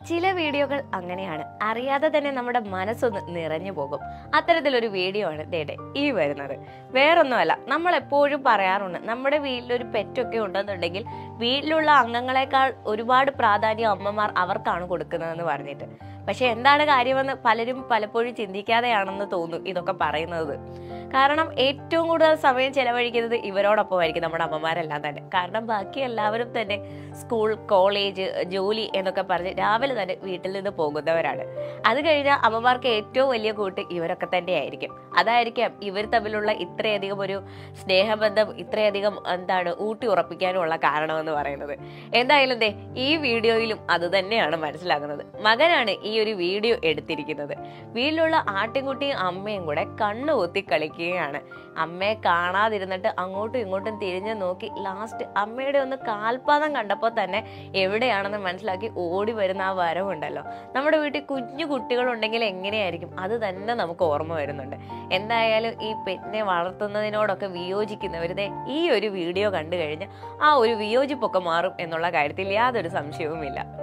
ചില വീഡിയോകൾ അങ്ങനെയാണ് അറിയാതെ തന്നെ നമ്മുടെ മനസ്സൊന്ന് നിറഞ്ഞു പോകും അത്തരത്തിലൊരു വീഡിയോ ആണ് ദേടെ ഈ വരുന്നത് വേറൊന്നുമല്ല നമ്മൾ എപ്പോഴും പറയാറുണ്ട് നമ്മുടെ വീട്ടിലൊരു പെറ്റൊക്കെ ഉണ്ടെന്നുണ്ടെങ്കിൽ വീട്ടിലുള്ള അംഗങ്ങളെക്കാൾ ഒരുപാട് പ്രാധാന്യം അമ്മമാർ അവർക്കാണ് കൊടുക്കുന്നതെന്ന് പറഞ്ഞിട്ട് പക്ഷെ എന്താണ് കാര്യമെന്ന് പലരും പലപ്പോഴും ചിന്തിക്കാതെയാണെന്ന് തോന്നുന്നു ഇതൊക്കെ പറയുന്നത് കാരണം ഏറ്റവും കൂടുതൽ സമയം ചെലവഴിക്കുന്നത് ഇവരോടൊപ്പമായിരിക്കും നമ്മുടെ അമ്മമാരെല്ലാം തന്നെ കാരണം ബാക്കി എല്ലാവരും തന്നെ സ്കൂൾ കോളേജ് ജോലി എന്നൊക്കെ പറഞ്ഞ് രാവിലെ തന്നെ വീട്ടിൽ നിന്ന് പോകുന്നവരാണ് അത് കഴിഞ്ഞാൽ അമ്മമാർക്ക് ഏറ്റവും വലിയ കൂട്ട് ഇവരൊക്കെ തന്നെയായിരിക്കും അതായിരിക്കാം ഇവർ തമ്മിലുള്ള ഇത്രയധികം ഒരു സ്നേഹബന്ധം ഇത്രയധികം എന്താണ് ഊട്ടി ഉറപ്പിക്കാനുമുള്ള കാരണമെന്ന് പറയുന്നത് എന്തായാലും ദേ ഈ വീഡിയോയിലും അത് തന്നെയാണ് മനസ്സിലാകുന്നത് മകനാണ് ഈ ഒരു വീഡിയോ എടുത്തിരിക്കുന്നത് വീട്ടിലുള്ള ആട്ടിൻകുട്ടിയും അമ്മയും കൂടെ കണ്ണുകൊത്തി കളിക്കുകയാണ് അമ്മയെ കാണാതിരുന്നിട്ട് അങ്ങോട്ടും ഇങ്ങോട്ടും തിരിഞ്ഞു നോക്കി ലാസ്റ്റ് അമ്മയുടെ ഒന്ന് കാൽപാദം കണ്ടപ്പോൾ തന്നെ എവിടെയാണെന്ന് മനസ്സിലാക്കി ഓടി വരുന്ന ആ വരവുണ്ടല്ലോ നമ്മുടെ വീട്ടിൽ കുഞ്ഞു കുട്ടികളുണ്ടെങ്കിൽ എങ്ങനെയായിരിക്കും അത് തന്നെ നമുക്ക് ഓർമ്മ വരുന്നുണ്ട് എന്തായാലും ഈ പെറ്റിനെ വളർത്തുന്നതിനോടൊക്കെ വിയോജിക്കുന്നവരുടെ ഈ ഒരു വീഡിയോ കണ്ടു കഴിഞ്ഞ് ആ ഒരു വിയോജിപ്പൊക്കെ മാറും എന്നുള്ള കാര്യത്തിൽ യാതൊരു സംശയവുമില്ല